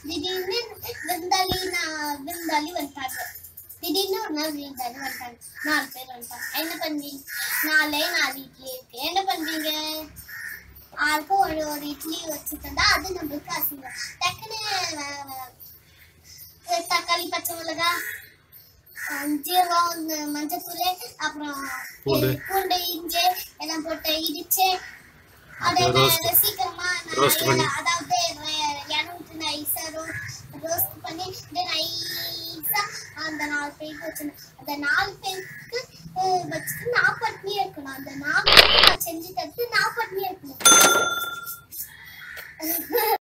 திடீர்னு விருந்தாளி நான் விருந்தாளி வந்துட்டாங்க திடீர்னு ஒரு நாள் விருந்தாளி வந்துட்டாங்க நாலு பேர் வந்துட்டாங்க என்ன பண்ணுவீங்க நாலே நாலு இட்லி இருக்கு என்ன பண்ணுவீங்க ஆளுக்கும் ஒரு ஒரு இட்லி வச்சு தந்தா அது நம்மளுக்கு அசிங்கம் டக்குன்னு அஹ், அஹ், தக்காளி பச்சை மிளகாய் அஹ், ஜீரகம் இந்த மஞ்சத்தூள் அப்புறம் பூண்டு. பூண்டு இஞ்சி எல்லாம் போட்டு இடிச்சு அதை roast. நான் சீக்கிரமா நான் roast பண்ணி. அதாவது எண்ணூற்று நைஸா ரோஸ்ட் பண்ணி நைஸா அந்த நாலு பேருக்கு வச்சிருந்தேன் அந்த நாலு பேருக்கு அஹ், வச்சுட்டு நான் பட்னி இருக்கணும் அந்த நாலு பேருக்கு நான் செஞ்சு தட்டு நான் பட்னி இருக்கணும்